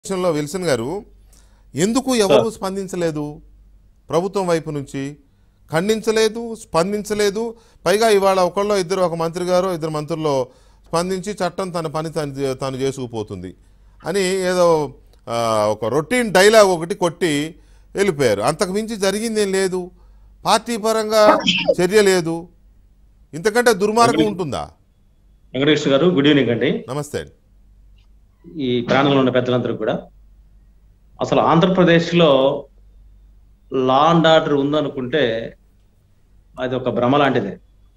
విషయంలో విల్సన్ గారు ఎందుకు ఎవరు స్పందించలేదు ప్రభుత్వం వైపు నుంచి ఖండించలేదు స్పందించలేదు పైగా ఇవాళ ఒకళ్ళో ఇద్దరు ఒక మంత్రి గారు ఇద్దరు మంత్రుల్లో స్పందించి చట్టం తన పని తను తాను చేసుకుపోతుంది అని ఏదో ఆ, ఒక రొటీన్ డైలాగ్ ఒకటి కొట్టి వెళ్ళిపోయారు అంతకు మించి జరిగిందేం లేదు పార్టీ పరంగా చర్య లేదు ఇంతకంటే దుర్మార్గం ఉంటుందా వెంకటేష్ గారు గుడ్ ఈవినింగ్ అండి నమస్తే అండి ఈ ప్రాణంలో ఉన్న పెద్దలందరూ కూడా అసలు ఆంధ్రప్రదేశ్లో లా అండ్ ఆర్డర్ ఉందనుకుంటే అది ఒక భ్రమ లాంటిదే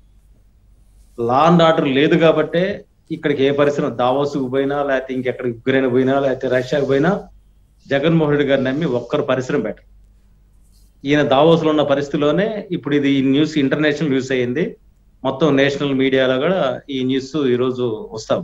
లా అండ్ ఆర్డర్ లేదు కాబట్టే ఇక్కడికి ఏ పరిశ్రమ దావోసుకు పోయినా లేకపోతే ఇంకెక్కడికి ఉక్రెయిన్ పోయినా లేకపోతే రష్యాకు పోయినా జగన్మోహన్ రెడ్డి గారు నమ్మి ఒక్కరు పరిశ్రమ పెట్టరు ఈయన దావోసులో ఉన్న పరిస్థితిలోనే ఇప్పుడు ఇది ఈ న్యూస్ ఇంటర్నేషనల్ న్యూస్ అయ్యింది మొత్తం నేషనల్ మీడియాలో కూడా ఈ న్యూస్ ఈరోజు వస్తాం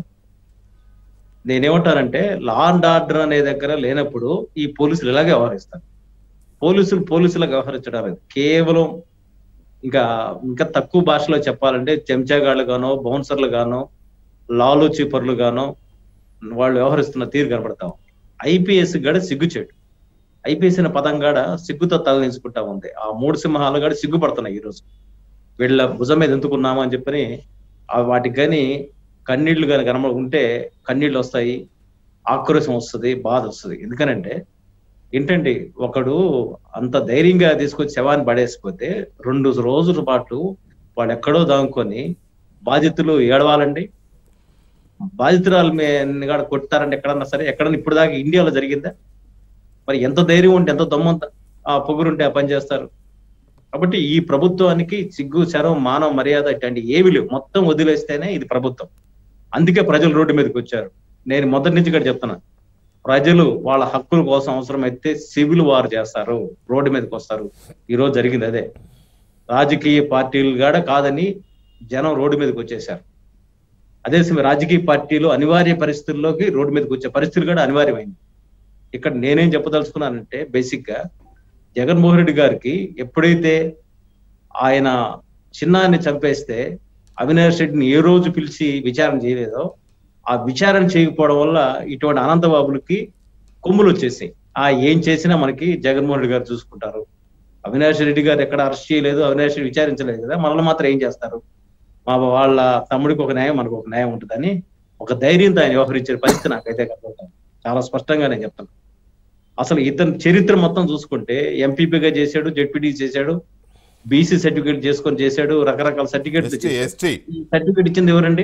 నేనేమంటానంటే లా అండ్ ఆర్డర్ అనే దగ్గర లేనప్పుడు ఈ పోలీసులు ఇలాగే వ్యవహరిస్తారు పోలీసులు పోలీసులకు వ్యవహరించడం లేదు కేవలం ఇంకా ఇంకా తక్కువ భాషలో చెప్పాలంటే చెంచాగాళ్ళు గానో బౌన్సర్లు గానో లాలు చీపర్లు గానో వాళ్ళు వ్యవహరిస్తున్న తీరు కనబడతాం ఐపీఎస్ గడ సిగ్గుచేటు ఐపీఎస్ అనే పదం గాడ సిగ్గుతో తలనించుకుంటా ఉంది ఆ మూడు సింహాలు గడ సిగ్గుపడుతున్నాయి ఈరోజు వీళ్ళ భుజం మీద ఎందుకున్నామా అని చెప్పని ఆ వాటికి కానీ కన్నీళ్లు కానీ కనబ ఉంటే కన్నీళ్ళు వస్తాయి ఆక్రోశం వస్తుంది బాధ వస్తుంది ఎందుకనంటే ఏంటండి ఒకడు అంత ధైర్యంగా తీసుకొచ్చి శవాన్ని పడేసిపోతే రెండు రోజుల పాటు వాడు ఎక్కడో దాముకొని బాధితులు ఏడవాలండి బాధితురాలు మీద కొట్టారంటే ఎక్కడన్నా సరే ఎక్కడన్నా ఇప్పుడు దాకా ఇండియాలో జరిగిందా మరి ఎంత ధైర్యం ఉంటే ఎంత దమ్మంత ఆ పొగురుంటే ఆ పని చేస్తారు కాబట్టి ఈ ప్రభుత్వానికి సిగ్గు శరం మానవ మర్యాద ఇట్లాంటి ఏవి లేవు మొత్తం వదిలేస్తేనే ఇది ప్రభుత్వం అందుకే ప్రజలు రోడ్డు మీదకి వచ్చారు నేను మొదటి నుంచి కూడా చెప్తున్నా ప్రజలు వాళ్ళ హక్కుల కోసం అవసరమైతే సివిల్ వార్ చేస్తారు రోడ్డు మీదకి వస్తారు ఈ రోజు జరిగింది అదే రాజకీయ పార్టీలు కూడా కాదని జనం రోడ్డు మీదకి వచ్చేసారు అదే సమయం రాజకీయ పార్టీలు అనివార్య పరిస్థితుల్లోకి రోడ్డు మీదకి వచ్చే పరిస్థితులు కూడా అనివార్యమైంది ఇక్కడ నేనేం చెప్పదలుచుకున్నానంటే బేసిక్ గా జగన్మోహన్ రెడ్డి గారికి ఎప్పుడైతే ఆయన చిన్నాన్ని చంపేస్తే అవినాష్ రెడ్డిని ఏ రోజు పిలిచి విచారణ చేయలేదో ఆ విచారణ చేయకపోవడం వల్ల ఇటువంటి అనంతబాబులకి కొమ్ములు వచ్చేసాయి ఆ ఏం చేసినా మనకి జగన్మోహన్ రెడ్డి గారు చూసుకుంటారు అవినాష్ రెడ్డి గారు ఎక్కడ అరెస్ట్ చేయలేదు అవినాష్ రెడ్డి విచారించలేదు కదా మనల్ని మాత్రం ఏం చేస్తారు మా వాళ్ళ తమ్ముడికి ఒక న్యాయం మనకు ఒక న్యాయం ఉంటుందని ఒక ధైర్యంతో ఆయన వ్యవహరించే పరిస్థితి నాకైతే కనబడుతుంది చాలా స్పష్టంగా నేను చెప్తాను అసలు ఇతని చరిత్ర మొత్తం చూసుకుంటే ఎంపీపీగా చేశాడు జెడ్పీటీ చేశాడు బీసీ సర్టిఫికేట్ చేసుకొని చేశాడు రకరకాల సర్టిఫికేట్స్ ఎస్టీ ఎస్టీ ఈ సర్టిఫికేట్ ఇచ్చింది ఎవరండి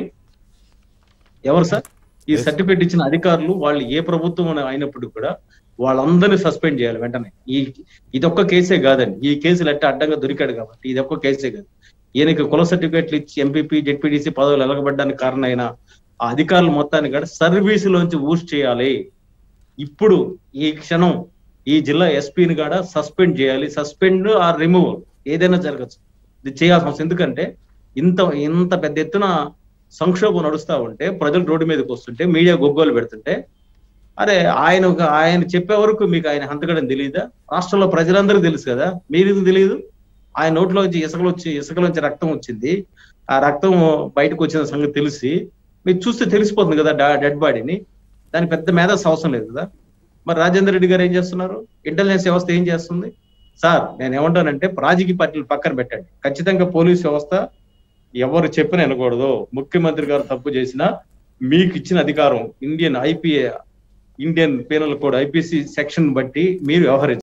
ఎవరు సార్ ఈ Yes. సర్టిఫికేట్ ఇచ్చిన అధికారులు వాళ్ళు ఏ ప్రభుత్వం అని అయినప్పుడు కూడా వాళ్ళందరినీ సస్పెండ్ చేయాలి వెంటనే ఈ ఇదొక్క కేసే కాదండి ఈ కేసులు అట్ట అడ్డంగా దొరికాడు కాబట్టి ఇది ఒక్క కేసే కాదు ఈయనకి కుల సర్టిఫికేట్లు ఇచ్చి ఎంపీపీ జెడ్పీటీసీ పదవులు ఎలగబడ్డానికి కారణమైన ఆ అధికారులు మొత్తాన్ని కూడా సర్వీసులోంచి ఊస్ చేయాలి ఇప్పుడు ఈ క్షణం ఈ జిల్లా ఎస్పీని కూడా సస్పెండ్ చేయాలి సస్పెండ్ ఆర్ రిమూవల్ ఏదైనా జరగచ్చు ఇది చేయాల్సిన అవసరం ఎందుకంటే ఇంత ఇంత పెద్ద ఎత్తున సంక్షోభం నడుస్తా ఉంటే ప్రజలు రోడ్డు మీదకి వస్తుంటే మీడియా గొగ్గోలు పెడుతుంటే అరే ఆయన ఒక- ఆయన చెప్పే వరకు మీకు ఆయన హంతకడం తెలియదా రాష్ట్రంలో ప్రజలందరికీ తెలుసు కదా మీరు ఎందుకు తెలియదు ఆయన నోట్లో వచ్చి ఇసుకలు వచ్చి ఇసుకలోంచి రక్తం వచ్చింది ఆ రక్తం బయటకు వచ్చిన సంగతి తెలిసి మీరు చూస్తే తెలిసిపోతుంది కదా డెడ్ బాడీని దాని పెద్ద మేధస్ అవసరం లేదు కదా మరి రాజేందర్ రెడ్డి గారు ఏం చేస్తున్నారు ఇంటెలిజెన్స్ వ్యవస్థ ఏం చేస్తుంది సార్ నేను ఏమంటానంటే రాజకీయ పార్టీలు పక్కన పెట్టండి ఖచ్చితంగా పోలీస్ వ్యవస్థ ఎవరు చెప్పిన వినకూడదు ముఖ్యమంత్రి గారు తప్పు చేసినా మీకు ఇచ్చిన అధికారం Indian IPA Indian penal code IPC section బట్టి మీరు వ్యవహరించాలి